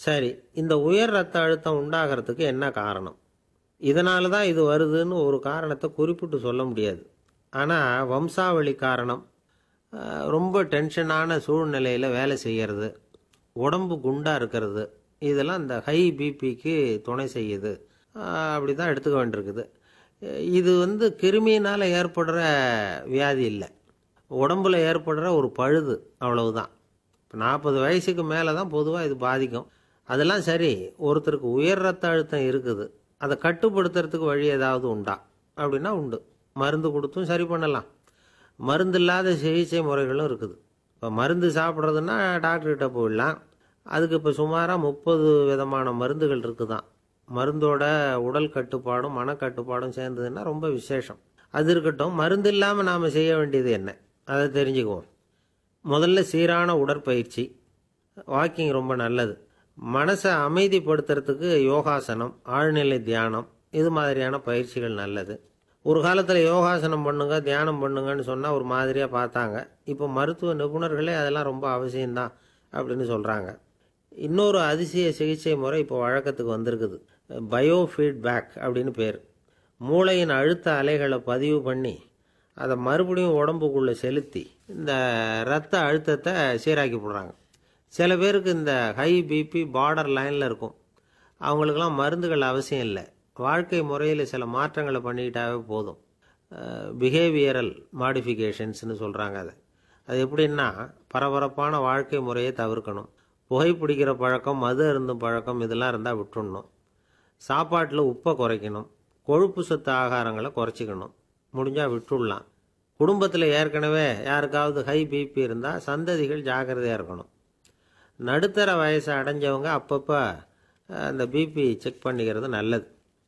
சரி இந்த உயர் ரத்த அழுத்தம் உண்டாகிறதுக்கு என்ன காரணம் இதனால தான் இது வருதுன்னு ஒரு காரணத்தை குறிப்பிட்டு சொல்ல முடியாது ஆனால் வம்சாவளி காரணம் அஹ், ரொம்ப டென்ஷனான சூழ்நிலையில் வேலை செய்கிறது உடம்பு குண்டாக இருக்கிறது இதெல்லாம் இந்த ஹை பிபிக்கு துணை செய்யுது அஹ், அப்படி தான் எடுத்துக்க வேண்டியிருக்குது அஹ், இது வந்து கிருமியினால் ஏற்படுற வியாதி இல்லை உடம்புல ஏற்படுற ஒரு பழுது அவ்வளவுதான் இப்போ நாற்பது வயசுக்கு மேலே தான் பொதுவாக இது பாதிக்கும் அதெல்லாம் சரி ஒருத்தருக்கு உயர் ரத்த அழுத்தம் இருக்குது அதை கட்டுப்படுத்துறதுக்கு வழி ஏதாவது உண்டா அப்படின்னா உண்டு மருந்து கொடுத்தும் சரி பண்ணலாம் மருந்து இல்லாத சிகிச்சை முறைகளும் இருக்குது இப்போ மருந்து சாப்பிட்றதுன்னா டாக்டர்கிட்ட போயிடலாம் அதுக்கு இப்போ சுமாராக முப்பது விதமான மருந்துகள் இருக்குதான் மருந்தோட உடல் கட்டுப்பாடும் மனக்கட்டுப்பாடும் சேர்ந்ததுன்னா ரொம்ப விசேஷம் அது இருக்கட்டும் மருந்து இல்லாமல் நாம் செய்ய வேண்டியது என்ன அதை தெரிஞ்சுக்குவோம் முதல்ல சீரான உடற்பயிற்சி வாக்கிங் ரொம்ப நல்லது மனசை அமைதிப்படுத்துறதுக்கு யோகாசனம் ஆழ்நிலை தியானம் இது மாதிரியான பயிற்சிகள் நல்லது ஒரு காலத்தில் யோகாசனம் பண்ணுங்க தியானம் பண்ணுங்கன்னு சொன்னால் ஒரு மாதிரியாக பார்த்தாங்க இப்போ மருத்துவ நிபுணர்களே அதெல்லாம் ரொம்ப அவசியம்தான் அப்படின்னு சொல்கிறாங்க இன்னொரு அதிசய சிகிச்சை முறை இப்போ வழக்கத்துக்கு வந்திருக்குது பயோ ஃபீட்பேக் அப்படின்னு பேர் மூளையின் அழுத்த அலைகளை பதிவு பண்ணி அதை மறுபடியும் உடம்புக்குள்ளே செலுத்தி இந்த ரத்த அழுத்தத்தை சீராக்கி போடுறாங்க சில பேருக்கு இந்த ஹை பிபி பார்டர் லைனில் இருக்கும் அவங்களுக்கெல்லாம் மருந்துகள் அவசியம் இல்லை வாழ்க்கை முறையில் சில மாற்றங்களை பண்ணிக்கிட்டாவே போதும் பிஹேவியரல் மாடிஃபிகேஷன்ஸ்னு சொல்கிறாங்க அதை அது எப்படின்னா பரபரப்பான வாழ்க்கை முறையை தவிர்க்கணும் புகைப்பிடிக்கிற பழக்கம் மது அருந்தும் பழக்கம் இதெல்லாம் இருந்தால் விட்டுடணும் சாப்பாட்டில் உப்பை குறைக்கணும் கொழுப்பு சத்து ஆகாரங்களை குறைச்சிக்கணும் முடிஞ்சால் விட்டுடலாம் குடும்பத்தில் ஏற்கனவே யாருக்காவது ஹை பிபி இருந்தால் சந்ததிகள் ஜாக்கிரதையாக இருக்கணும் நடுத்தர வயசு அடைஞ்சவங்க அப்பப்போ அஹ், அந்த பிபி செக் பண்ணிக்கிறது நல்லது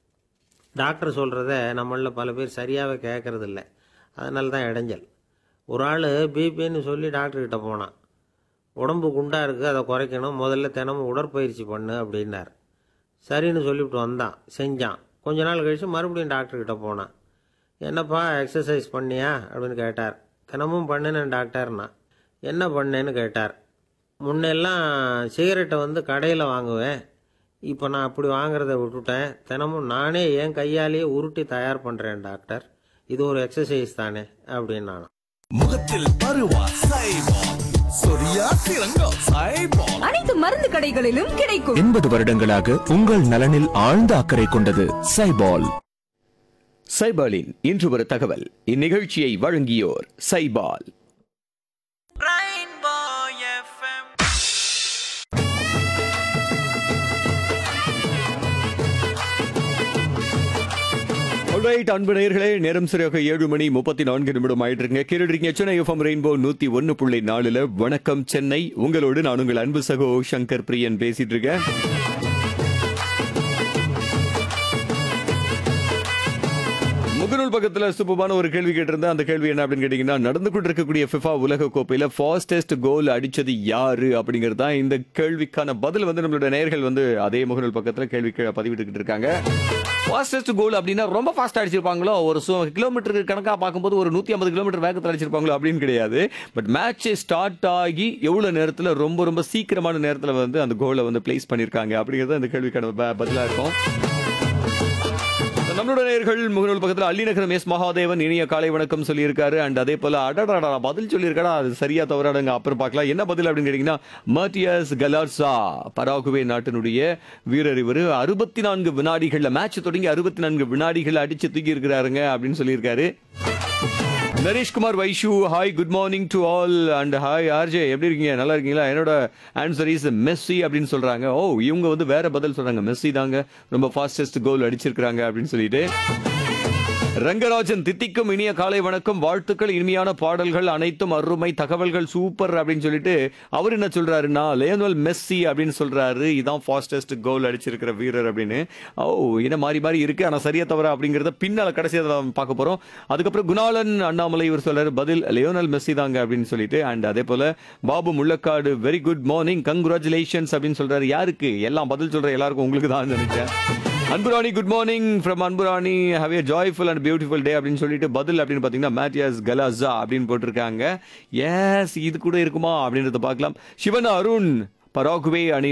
டாக்டர் சொல்கிறத நம்மளில் பல பேர் சரியாகவே கேட்கறது இல்லை அதனால தான் இடைஞ்சல் ஒரு ஆள் பிபின்னு சொல்லி டாக்டர்கிட்ட போனான் உடம்பு குண்டாக இருக்குது அதை குறைக்கணும் முதல்ல தினமும் உடற்பயிற்சி பண்ணு அப்படின்னார் சரின்னு சொல்லிவிட்டு வந்தான் செஞ்சான் கொஞ்ச நாள் கழித்து மறுபடியும் டாக்டர்கிட்ட போனான் என்னப்பா எக்ஸசைஸ் பண்ணியா அப்படின்னு கேட்டார் தினமும் பண்ணினேன் டாக்டர்னா என்ன பண்ணேன்னு கேட்டார் முன்னெல்லாம் சிகரெட்டை வந்து கடையில் வாங்குவேன் இப்போ நான் அப்படி வாங்குறத விட்டுட்டேன் தினமும் நானே என் கையாலேயே உருட்டி தயார் பண்ணுறேன் டாக்டர் இது ஒரு எக்ஸசைஸ் தானே அப்படின்னு நான் முகத்தில் பருவா சைபால் சொரியா சிறங்கோ சைபால் அனைத்து மருந்து கடைகளிலும் கிடைக்கும் எண்பது வருடங்களாக உங்கள் நலனில் ஆழ்ந்த அக்கறை கொண்டது சைபால் சைபாலின் இன்று ஒரு தகவல் இந்நிகழ்ச்சியை வழங்கியோர் சைபால் Alright, அன்பு நேயர்களே நேரம் சரியாக ஏழு மணி முப்பத்தி நான்கு நிமிடம் ஆயிட்டு இருக்குங்க கேட்டுருக்கீங்க சென்னை எஃப்எம் ரெயின்போ நூத்தி ஒன்னு புள்ளி நாலுல வணக்கம் சென்னை உங்களோடு நான் உங்கள் அன்பு சகோ சங்கர் பிரியன் பேசிட்டு இருக்கேன் முகநூல் பக்கத்துல சூப்பரான ஒரு கேள்வி கேட்டிருந்தேன் அந்த கேள்வி என்ன அப்படின்னு கேட்டீங்கன்னா நடந்து கொண்டிருக்கக்கூடிய ஃபிஃபா உலக கோப்பையில ஃபாஸ்டஸ்ட் கோல் அடிச்சது யாரு அப்படிங்கிறது தான் இந்த கேள்விக்கான பதில் வந்து நம்மளோட நேயர்கள் வந்து அதே முகநூல் பக்கத்துல கேள்வி கே- பதிவிட்டுக்கிட்டு இருக்காங்க ஃபாஸ்டஸ்ட் கோல் அப்படின்னா ரொம்ப ஃபாஸ்ட் அடிச்சிருப்பாங்களோ ஒரு கிலோமீட்டர் கணக்கா பார்க்கும்போது ஒரு நூத்தி ஐம்பது கிலோமீட்டர் வேகத்தில் அடிச்சிருப்பாங்களோ அப்படின்னு கிடையாது பட் மேட்ச் ஸ்டார்ட் ஆகி எவ்வளவு நேரத்துல ரொம்ப ரொம்ப சீக்கிரமான நேரத்துல வந்து அந்த கோலை வந்து பிளேஸ் பண்ணிருக்காங்க அப்படிங்கிறது அந்த கேள்விக்கான ப- பதிலா இருக்கும் நம்மளோட நேயர்கள் முகநூல் பக்கத்தில் அள்ளிநகரம் எஸ் மகாதேவன் இனிய காலை வணக்கம் சொல்லியிருக்காரு அண்ட் அதே போல அடடா பதில் சொல்லியிருக்காடா அது சரியா தவறாடுங்க அப்புறம் பார்க்கலாம் என்ன பதில் அப்படின்னு கேட்டீங்கன்னா மர்டியஸ் கலார்சா பராகுவே நாட்டினுடைய வீரர் இவர் அறுபத்தி நான்கு வினாடிகள்ல மேட்ச் தொடங்கி அறுபத்தி நான்கு வினாடிகள் அடிச்சு தூக்கி இருக்கிறாருங்க அப்படின்னு சொல்லியிருக்காரு Nareshkumar Vaishu hi good morning to all and hi RJ எப்படி இருக்கீங்க நல்லா இருக்கீங்களா என்னோட ஆன்சர் இஸ் மெஸ்ஸி அப்படின்னு சொல்றாங்க ஓ இவங்க வந்து வேற பதில் சொல்றாங்க மெஸ்ஸி தாங்க ரொம்ப ஃபாஸ்டஸ்ட் கோல் அடிச்சிருக்காங்க அப்படின்னு சொல்லிட்டு ரங்கராஜன் தித்திக்கும் இனிய காலை வணக்கம் வாழ்த்துக்கள் இனிமையான பாடல்கள் அனைத்தும் அருமை தகவல்கள் சூப்பர் அப்படின்னு சொல்லிட்டு அவர் என்ன சொல்றாருன்னா லேனுவல் மெஸ்ஸி அப்படின்னு சொல்றாரு இதான் ஃபாஸ்டஸ்ட் கோல் அடிச்சிருக்கிற வீரர் அப்படின்னு ஓ என்ன மாறி மாறி இருக்கு ஆனா சரியா தவறா அப்படிங்கறத பின்னால கடைசியாக நம்ம பார்க்க போறோம் அதுக்கப்புறம் குணாலன் அண்ணாமலை இவர் சொல்றாரு பதில் லியோனல் மெஸ்ஸி தாங்க அப்படின்னு சொல்லிட்டு அண்ட் அதே போல Babu Mullakkadu very good morning congratulations அப்படின்னு சொல்றாரு யாருக்கு எல்லாம் பதில் சொல்ற எல்லாருக்கும் உங்களுக்கு தான் நினைச்சேன் Anburani good morning from Anburani have a joyful and beautiful day அப்படின்னு சொல்லிட்டு பதில் அப்படின்னு பார்த்தீங்கன்னா மேட்டியாஸ் கலாசா அப்படின்னு போட்டிருக்காங்க எஸ் இது கூட இருக்குமா அப்படின்றத பார்க்கலாம் சிவன் அருண் பராகுவே அணி